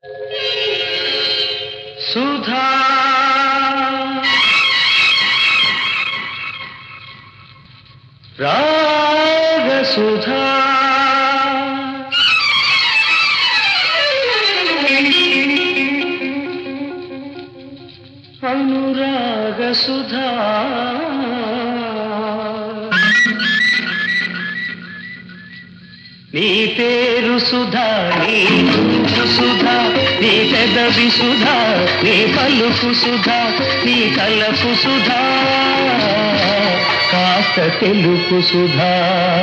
సుధా రాగ సుధా అనురాగ సుధా నీ పేరు సుధా నీ రూపు సుధా నీ పెదవి సుధా నీ పలుకు సుధా నీ తలపు సుధా కాస్త తెలుపు సుధా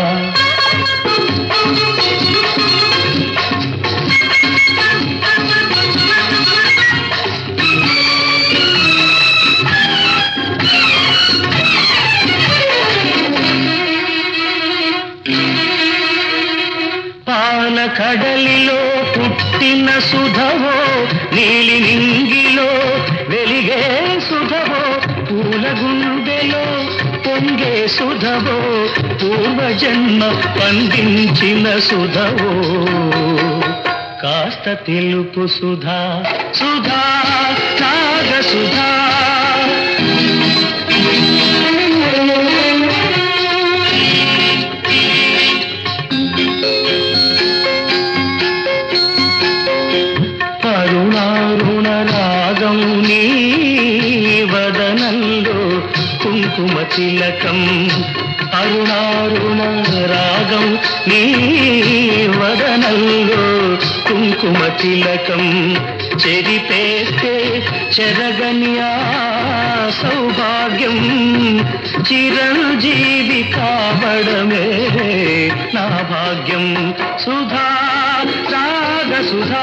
పాల కడలిలో పుట్టిన సుధవో నీలి నింగిలో వెలిగే సుధవో పూల గుండెలో పొంగే సుధవో పూర్వజన్మ పండించిన సుధవో కాస్త తెలుపు సుధా సుధా నాగ సుధా అరుణారుణ రాగం నీ వదనంలో కుంకుమ తిలకం అరుణారుణ రాగం నీ వదనంలో కుంకుమ తిలకం చెరిపేస్తే చెరగని ఆ సౌభాగ్యం చిరంజీవి కావడమే నా భాగ్యం సుధా రాగ సుధా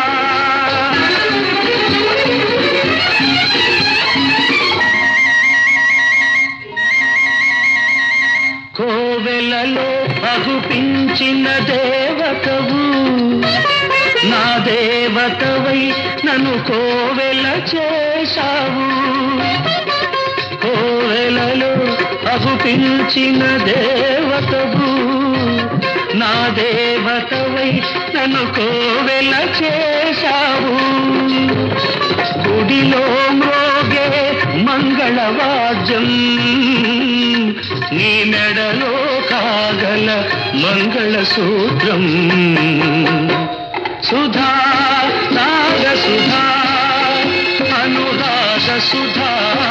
కోవెలలో అగుపించిన దేవతవు నా దేవతవై నన్ను కోవెల చేశావు కోవెలలో అగుపించిన దేవతవు నా దేవతవై నన్ను కోవెల చేశావు గుడిలో మ్రోగే మంగళవాద్యం నీ మెడలో కాగల మంగళసూత్రం సుధా నాగ సుధా అనురాగ సుధా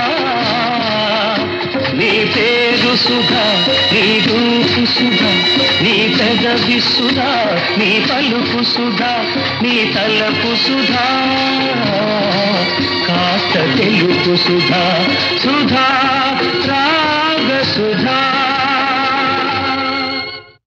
నీ పేరు సుధా నీ రూపు సుధా నీ పెదవి సుధా నీ పలుకు సుధా నీ తలపు సుధా కాస్త తెలుపు సుధా సుధా రా